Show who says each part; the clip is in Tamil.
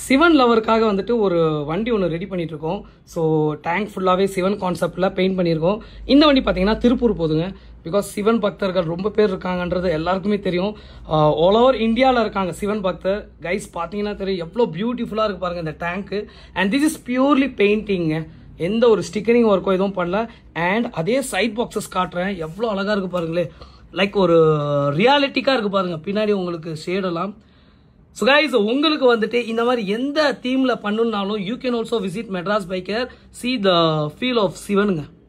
Speaker 1: சிவன் லவருக்காக வந்துட்டு ஒரு வண்டி ஒன்று ரெடி பண்ணிட்டு இருக்கோம் ஸோ டேங்க் ஃபுல்லாகவே சிவன் கான்செப்டில் பெயிண்ட் பண்ணியிருக்கோம் இந்த வண்டி பார்த்தீங்கன்னா திருப்பூர் போதுங்க பிகாஸ் சிவன் பக்தர்கள் ரொம்ப பேர் இருக்காங்கன்றது எல்லாருக்குமே தெரியும் ஆல் ஓவர் இந்தியாவில் இருக்காங்க சிவன் பக்தர் கைஸ் பார்த்தீங்கன்னா தெரியும் எவ்வளோ பியூட்டிஃபுல்லாக இருக்கு பாருங்க இந்த டேங்க்கு அண்ட் திஸ் இஸ் பியூர்லி பெயிண்டிங்க எந்த ஒரு ஸ்டிக்கரிங் ஒர்க்கோ எதுவும் பண்ணல அண்ட் அதே சைட் பாக்ஸஸ் காட்டுறேன் எவ்வளோ அழகாக இருக்கு பாருங்களே லைக் ஒரு ரியாலிட்டிக்காக இருக்கு பாருங்க பின்னாடி உங்களுக்கு ஷேடெல்லாம் ஸோ கைஸ் உங்களுக்கு வந்துட்டு இந்த மாதிரி எந்த தீமில் பண்ணணுன்னாலும் you can also visit Madras biker see the feel of சிவனுங்க